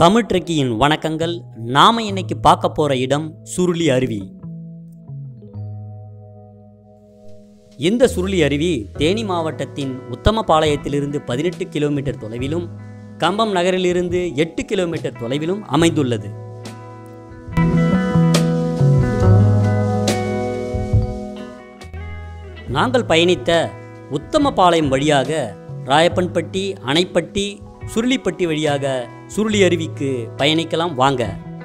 தமிழ் ட்ரெக்கியின் வணக்கங்கள் நாம இன்னைக்கு பார்க்க போற இடம் சுருளி அருவி இந்த சுருளி அருவி தேனி மாவட்டத்தின் உத்தமபாளையத்திலிருந்து பதினெட்டு கிலோமீட்டர் தொலைவிலும் கம்பம் நகரிலிருந்து எட்டு கிலோமீட்டர் தொலைவிலும் அமைந்துள்ளது நாங்கள் பயணித்த உத்தமபாளையம் வழியாக ராயப்பன்பட்டி அணைப்பட்டி சுருளிப்பட்டி வழியாக சுருளி அருவிக்கு பயணிக்கலாம் வாங்க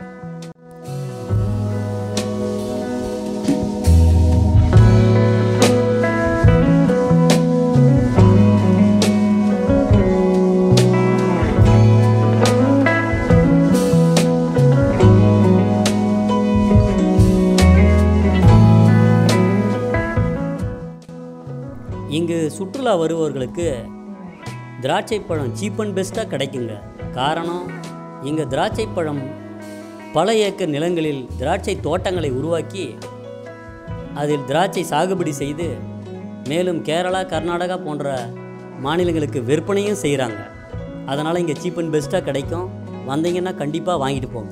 இங்கு சுற்றுலா வருபவர்களுக்கு திராட்சை பழம் சீப் அண்ட் பெஸ்ட்டாக கிடைக்குங்க காரணம் இங்கே திராட்சை பழம் பல ஏக்கர் நிலங்களில் திராட்சை தோட்டங்களை உருவாக்கி அதில் திராட்சை சாகுபடி செய்து மேலும் கேரளா கர்நாடகா போன்ற மாநிலங்களுக்கு விற்பனையும் செய்கிறாங்க அதனால் இங்கே சீப் அண்ட் பெஸ்ட்டாக கிடைக்கும் வந்தீங்கன்னா கண்டிப்பாக வாங்கிட்டு போங்க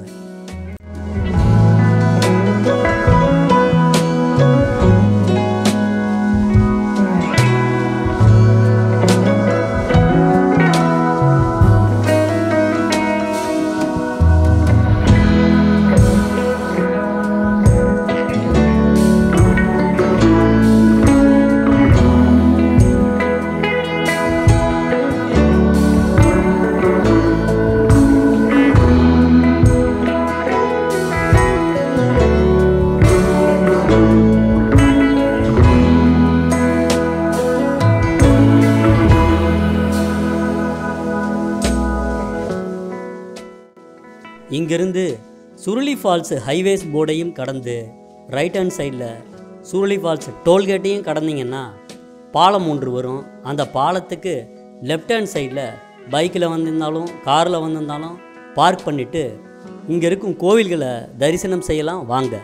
இங்கிருந்து சுருளி ஃபால்ஸ் ஹைவேஸ் போர்டையும் கடந்து ரைட் ஹேண்ட் சைடில் சுருளி ஃபால்ஸ் டோல்கேட்டையும் கடந்தீங்கன்னா பாலம் ஒன்று வரும் அந்த பாலத்துக்கு லெஃப்ட் ஹேண்ட் சைடில் பைக்கில் வந்திருந்தாலும் காரில் வந்திருந்தாலும் பார்க் பண்ணிவிட்டு இங்கே இருக்கும் கோவில்களை தரிசனம் செய்யலாம் வாங்க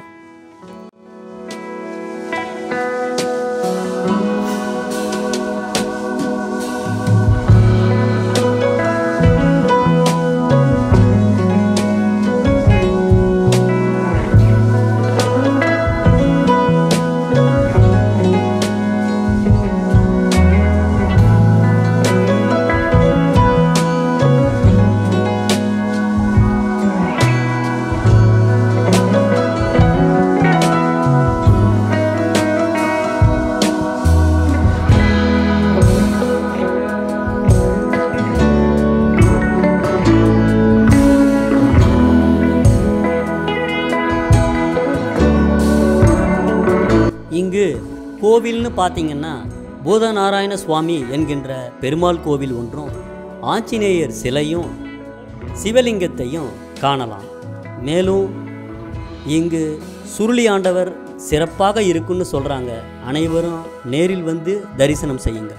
இங்கு கோவில்னு பார்த்தீங்கன்னா பூதநாராயண சுவாமி என்கின்ற பெருமாள் கோவில் ஒன்றும் ஆஞ்சநேயர் சிலையும் சிவலிங்கத்தையும் காணலாம் மேலும் இங்கு சுருளி ஆண்டவர் சிறப்பாக இருக்குன்னு சொல்கிறாங்க அனைவரும் நேரில் வந்து தரிசனம் செய்யுங்க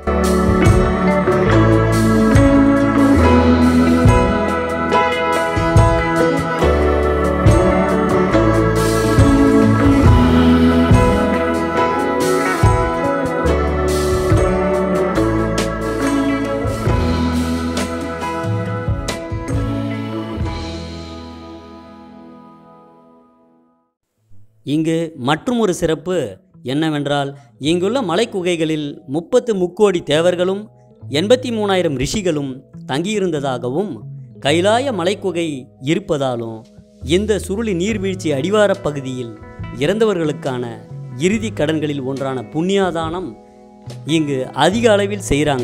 இங்கு மற்றும் ஒரு சிறப்பு என்னவென்றால் இங்குள்ள மலைக்குகைகளில் முப்பத்து முக்கோடி தேவர்களும் எண்பத்தி மூணாயிரம் ரிஷிகளும் தங்கியிருந்ததாகவும் கைலாய மலைக்குகை இருப்பதாலும் இந்த சுருளி நீர்வீழ்ச்சி அடிவாரப் பகுதியில் இறந்தவர்களுக்கான இறுதி கடன்களில் ஒன்றான புண்ணியாதானம் இங்கு அதிக அளவில் செய்கிறாங்க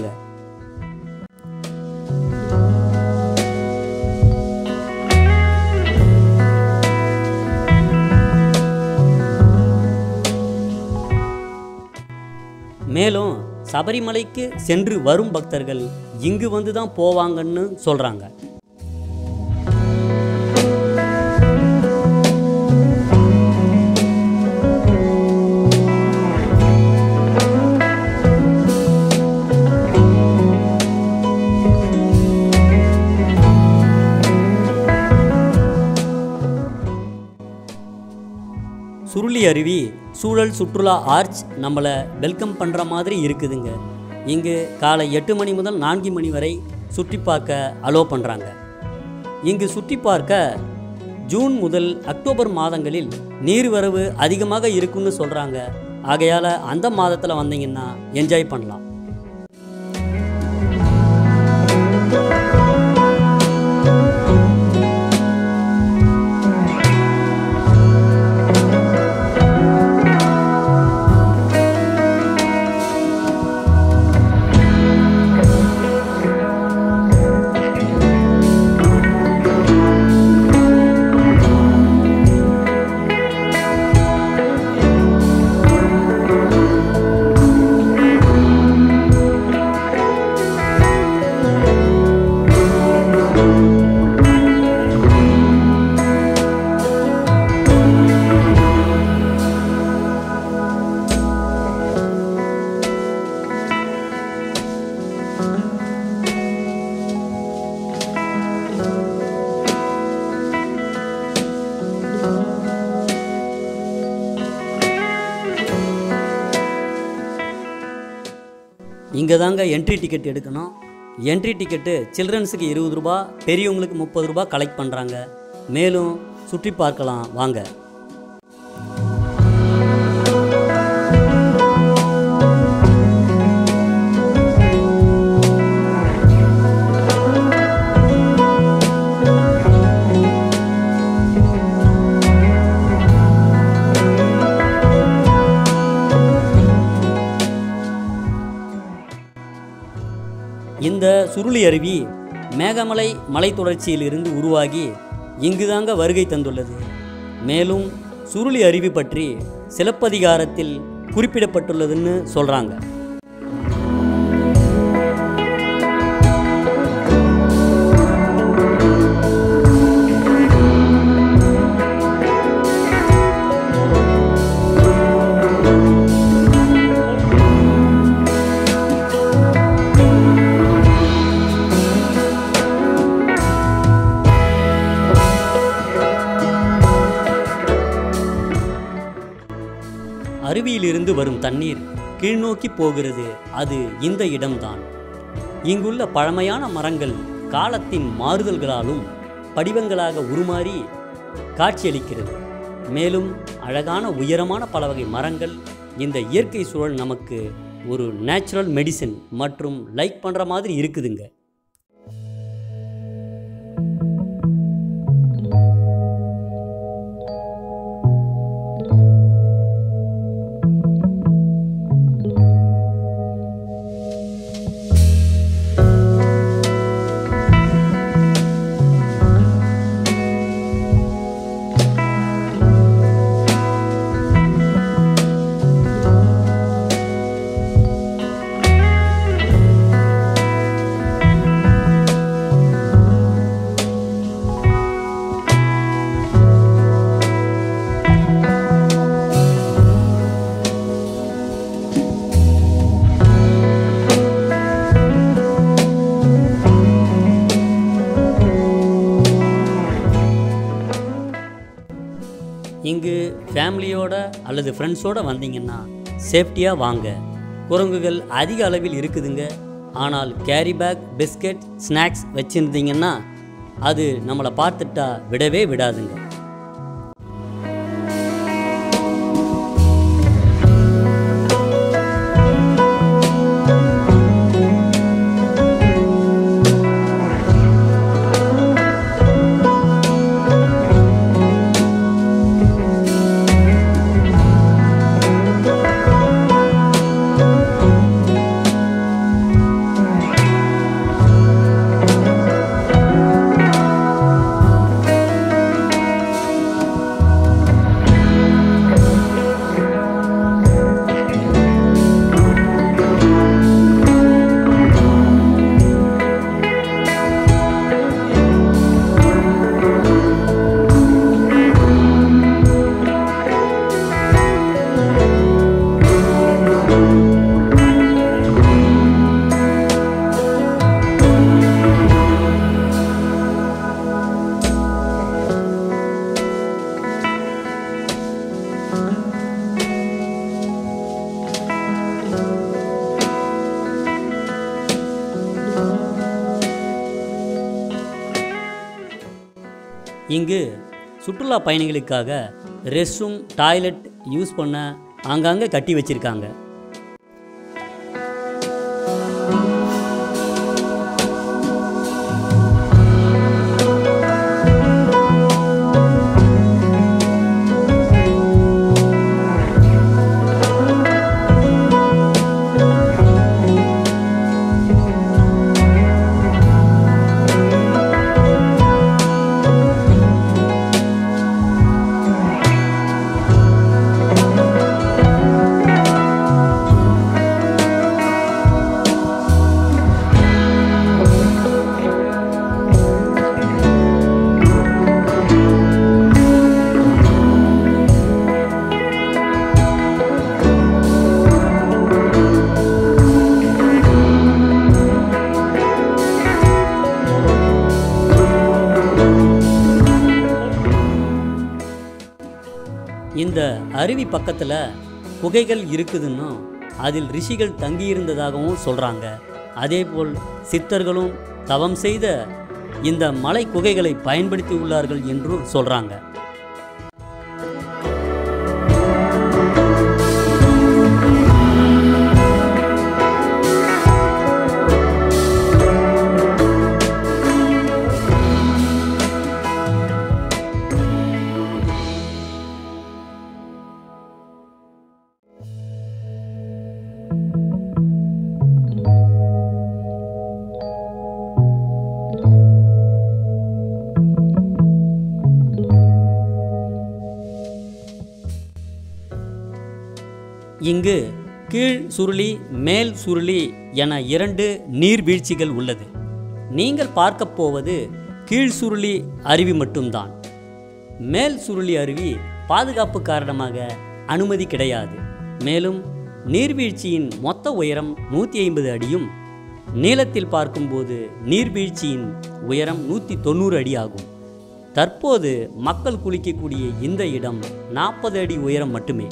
மேலும் சபரிமலைக்கு சென்று வரும் பக்தர்கள் இங்கு வந்து தான் போவாங்கன்னு சொல்கிறாங்க சுருளி அருவி சூழல் சுற்றுலா ஆர்ச் நம்மளை வெல்கம் பண்ணுற மாதிரி இருக்குதுங்க இங்கு காலை எட்டு மணி முதல் நான்கு மணி வரை சுற்றி பார்க்க அலோ பண்ணுறாங்க இங்கு சுற்றி பார்க்க ஜூன் முதல் அக்டோபர் மாதங்களில் நீர்வரவு அதிகமாக இருக்குன்னு சொல்கிறாங்க ஆகையால் அந்த மாதத்தில் வந்தீங்கன்னா என்ஜாய் பண்ணலாம் இங்கே தாங்க என்ட்ரி டிக்கெட் எடுக்கணும் என்ட்ரி டிக்கெட்டு சில்ட்ரன்ஸுக்கு இருபது ரூபா பெரியவங்களுக்கு முப்பது ரூபா கலெக்ட் பண்ணுறாங்க மேலும் சுற்றி பார்க்கலாம் வாங்க இந்த சுருளி அருவி மேகமலை மலைத்தொடர்ச்சியிலிருந்து உருவாகி இங்குதாங்க வருகை தந்துள்ளது மேலும் சுருளி அருவி பற்றி சிலப்பதிகாரத்தில் குறிப்பிடப்பட்டுள்ளதுன்னு சொல்கிறாங்க அருவியிலிருந்து வரும் தண்ணீர் கீழ்நோக்கி போகிறது அது இந்த இடம்தான் இங்குள்ள பழமையான மரங்கள் காலத்தின் மாறுதல்களாலும் படிவங்களாக உருமாறி காட்சியளிக்கிறது மேலும் அழகான உயரமான பல வகை மரங்கள் இந்த இயற்கை சூழல் நமக்கு ஒரு நேச்சுரல் மெடிசன் மற்றும் லைக் பண்ணுற மாதிரி இருக்குதுங்க இங்கு ஃபேமிலியோட அல்லது ஃப்ரெண்ட்ஸோட வந்தீங்கன்னா சேஃப்டியாக வாங்க குரங்குகள் அதிக அளவில் இருக்குதுங்க ஆனால் கேரி பேக் பிஸ்கட் ஸ்நாக்ஸ் வச்சுருந்தீங்கன்னா அது நம்மளை பார்த்துட்டா விடவே விடாதுங்க இங்கு சுற்றுலா பயணிகளுக்காக ரெஸ்ட் ரூம் டாய்லெட் யூஸ் பண்ண ஆங்காங்கே கட்டி வச்சிருக்காங்க இந்த அருவி பக்கத்தில் குகைகள் இருக்குதுன்னும் அதில் ரிஷிகள் தங்கியிருந்ததாகவும் சொல்கிறாங்க அதேபோல் சித்தர்களும் தவம் செய்த இந்த மலை குகைகளை பயன்படுத்தி உள்ளார்கள் என்றும் சொல்கிறாங்க இங்கு கீழ் சுருளி மேல் சுருளி என இரண்டு நீர்வீழ்ச்சிகள் உள்ளது நீங்கள் பார்க்கப் போவது கீழ் சுருளி அருவி மட்டும்தான் மேல் சுருளி அருவி பாதுகாப்பு காரணமாக அனுமதி கிடையாது மேலும் நீர்வீழ்ச்சியின் மொத்த உயரம் நூற்றி ஐம்பது அடியும் நீளத்தில் பார்க்கும்போது நீர்வீழ்ச்சியின் உயரம் நூற்றி தொண்ணூறு அடி ஆகும் தற்போது மக்கள் குளிக்கக்கூடிய இந்த இடம் நாற்பது அடி உயரம் மட்டுமே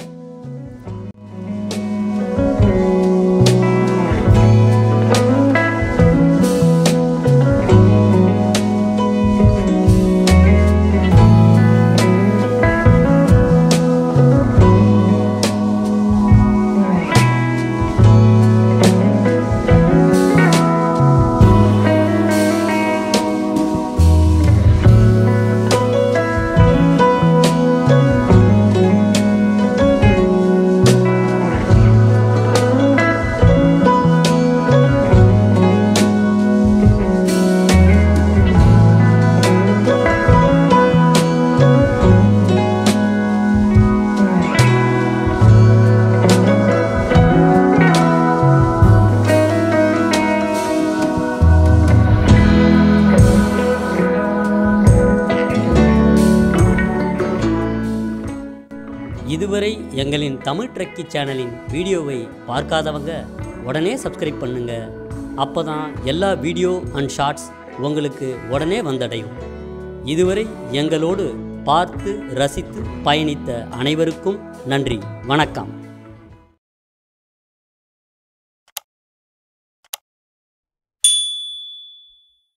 இதுவரை எங்களின் தமிழ் ட்ரெக்கி சேனலின் வீடியோவை பார்க்காதவங்க உடனே சப்ஸ்கிரைப் பண்ணுங்க அப்போ தான் எல்லா வீடியோ அண்ட் ஷார்ட்ஸ் உங்களுக்கு உடனே வந்தடையும் இதுவரை எங்களோடு பார்த்து ரசித்து பயணித்த அனைவருக்கும் நன்றி வணக்கம்